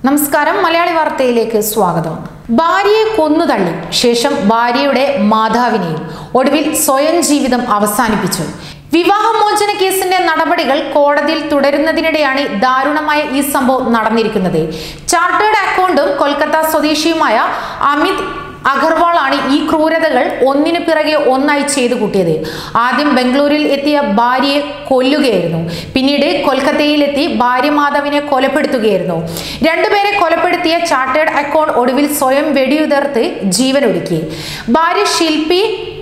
നമസ്കാരം മലയാളി വാർത്തയിലേക്ക് സ്വാഗതം ഭാര്യയെ കൊന്നുതള്ളി ശേഷം ഭാര്യയുടെ മാതാവിനെയും ഒടുവിൽ സ്വയം ജീവിതം അവസാനിപ്പിച്ചു വിവാഹമോചന കേസിന്റെ നടപടികൾ കോടതിയിൽ തുടരുന്നതിനിടെയാണ് ദാരുണമായ ഈ സംഭവം നടന്നിരിക്കുന്നത് ചാർട്ടേഡ് അക്കൗണ്ടും കൊൽക്കത്ത സ്വദേശിയുമായ അമിത് അഗർവാൾ ആണ് ഈ ക്രൂരതകൾ ഒന്നിനു പിറകെ ഒന്നായി ചെയ്തു കൂട്ടിയത് ആദ്യം ബംഗളൂരിൽ എത്തിയ ഭാര്യയെ കൊല്ലുകയായിരുന്നു പിന്നീട് കൊൽക്കത്തയിലെത്തി ഭാര്യ മാധവിനെ കൊലപ്പെടുത്തുകയായിരുന്നു രണ്ടുപേരെ കൊലപ്പെടുത്തിയ ചാർട്ടേഡ് അക്കൗണ്ട് ഒടുവിൽ സ്വയം വെടിയുതിർത്ത് ജീവനൊടുക്കി ഭാര്യ ശില്പി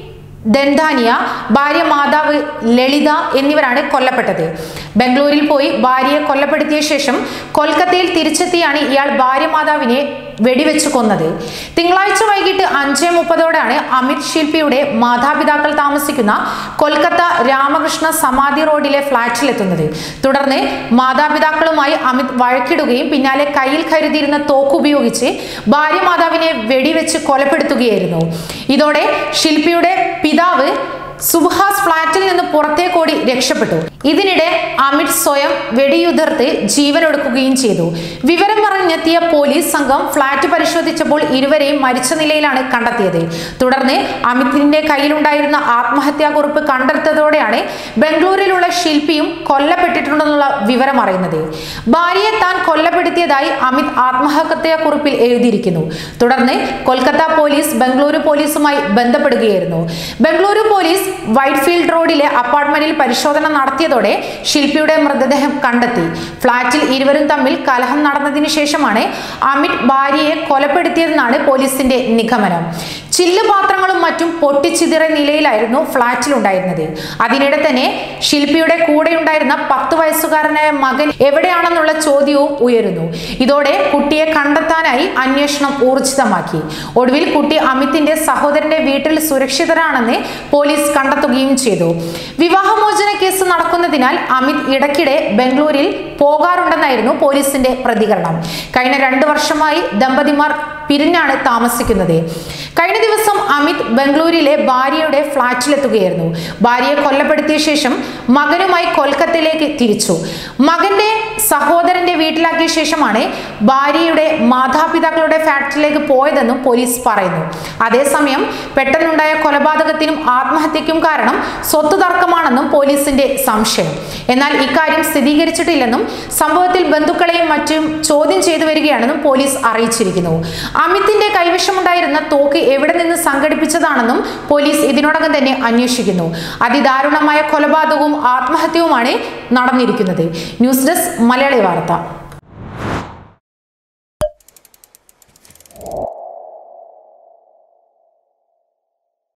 ദന്താനിയ ഭാര്യ മാതാവ് ലളിത എന്നിവരാണ് കൊല്ലപ്പെട്ടത് ബംഗളൂരിൽ പോയി ഭാര്യയെ കൊല്ലപ്പെടുത്തിയ ശേഷം കൊൽക്കത്തയിൽ തിരിച്ചെത്തിയാണ് ഇയാൾ ഭാര്യ മാതാവിനെ വെടിവെച്ച് കൊന്നത് തിങ്കളാഴ്ച വൈകിട്ട് അഞ്ചേ മുപ്പതോടെയാണ് അമിത് ശില്പിയുടെ മാതാപിതാക്കൾ താമസിക്കുന്ന കൊൽക്കത്ത രാമകൃഷ്ണ സമാധി റോഡിലെ ഫ്ളാറ്റിലെത്തുന്നത് തുടർന്ന് മാതാപിതാക്കളുമായി അമിത് വഴക്കിടുകയും പിന്നാലെ കയ്യിൽ കരുതിയിരുന്ന തോക്കുപയോഗിച്ച് ഭാര്യ മാതാവിനെ വെടിവെച്ച് കൊലപ്പെടുത്തുകയായിരുന്നു ഇതോടെ ശില്പിയുടെ പിതാവ് സുഹാസ് ഫ്ളാറ്റിൽ നിന്ന് പുറത്തേക്കോടി രക്ഷപ്പെട്ടു ഇതിനിടെ അമിത് സ്വയം വെടിയുതിർത്ത് ജീവനൊടുക്കുകയും ചെയ്തു വിവരം പറഞ്ഞെത്തിയ പോലീസ് സംഘം ഫ്ളാറ്റ് പരിശോധിച്ചപ്പോൾ ഇരുവരെയും മരിച്ച നിലയിലാണ് കണ്ടെത്തിയത് തുടർന്ന് അമിതിന്റെ കയ്യിലുണ്ടായിരുന്ന ആത്മഹത്യാക്കുറിപ്പ് കണ്ടെടുത്തതോടെയാണ് ബംഗളൂരിലുള്ള ശില്പിയും കൊല്ലപ്പെട്ടിട്ടുണ്ടെന്നുള്ള വിവരം അറിയുന്നത് ഭാര്യയെ താൻ കൊല്ലപ്പെടുത്തിയതായി അമിത് ആത്മഹത്യാക്കുറിപ്പിൽ എഴുതിയിരിക്കുന്നു തുടർന്ന് കൊൽക്കത്ത പോലീസ് ബംഗളൂരു പോലീസുമായി ബന്ധപ്പെടുകയായിരുന്നു ബംഗളൂരു പോലീസ് വൈറ്റ്ഫീൽഡ് റോഡിലെ അപ്പാർട്ട്മെന്റിൽ പരിശോധന നടത്തിയതോടെ ശില്പിയുടെ മൃതദേഹം കണ്ടെത്തി ഫ്ളാറ്റിൽ ഇരുവരും തമ്മിൽ കലഹം നടന്നതിന് ശേഷമാണ് അമിത് ഭാര്യയെ കൊലപ്പെടുത്തിയതെന്നാണ് പോലീസിന്റെ നിഗമനം ചില്ല് പാത്രങ്ങളും മറ്റും പൊട്ടിച്ചിതറിയ നിലയിലായിരുന്നു ഫ്ളാറ്റിലുണ്ടായിരുന്നത് അതിനിടെ തന്നെ ശില്പിയുടെ കൂടെയുണ്ടായിരുന്ന പത്ത് വയസ്സുകാരനായ മകൻ എവിടെയാണെന്നുള്ള ചോദ്യവും ഉയരുന്നു ഇതോടെ കുട്ടിയെ കണ്ടെത്താനായി അന്വേഷണം ഊർജിതമാക്കി ഒടുവിൽ കുട്ടി അമിത്തിന്റെ സഹോദരന്റെ വീട്ടിൽ സുരക്ഷിതരാണെന്ന് പോലീസ് കണ്ടെത്തുകയും ചെയ്തു വിവാഹമോചന കേസ് നടക്കുന്നതിനാൽ അമിത് ഇടയ്ക്കിടെ ബംഗളൂരിൽ പോകാറുണ്ടെന്നായിരുന്നു പോലീസിന്റെ പ്രതികരണം കഴിഞ്ഞ രണ്ടു വർഷമായി ദമ്പതിമാർ പിരിഞ്ഞാണ് താമസിക്കുന്നത് കഴിഞ്ഞ ദിവസം അമിത് ബംഗളൂരിലെ ഭാര്യയുടെ ഫ്ളാറ്റിലെത്തുകയായിരുന്നു ഭാര്യയെ കൊല്ലപ്പെടുത്തിയ ശേഷം മകനുമായി കൊൽക്കത്തയിലേക്ക് തിരിച്ചു മകന്റെ സഹോദരന്റെ വീട്ടിലാക്കിയ ശേഷമാണ് ഭാര്യയുടെ മാതാപിതാക്കളുടെ ഫാക്ടറിയിലേക്ക് പോയതെന്നും പോലീസ് പറയുന്നു അതേസമയം പെട്ടെന്നുണ്ടായ കൊലപാതകത്തിനും ആത്മഹത്യക്കും കാരണം സ്വത്ത് തർക്കമാണെന്നും പോലീസിന്റെ സംശയം എന്നാൽ ഇക്കാര്യം സ്ഥിരീകരിച്ചിട്ടില്ലെന്നും സംഭവത്തിൽ ബന്ധുക്കളെയും മറ്റും ചോദ്യം ചെയ്തു വരികയാണെന്നും പോലീസ് അറിയിച്ചിരിക്കുന്നു അമിത്തിന്റെ കൈവശമുണ്ടായിരുന്ന തോക്ക് എവിടെ നിന്ന് സംഘടിപ്പിച്ചതാണെന്നും പോലീസ് ഇതിനോടകം തന്നെ അന്വേഷിക്കുന്നു അതിദാരുണമായ കൊലപാതകവും ആത്മഹത്യവുമാണ് നടന്നിരിക്കുന്നത് ന്യൂസ് ഡെസ്ക് മലയാളി വാർത്ത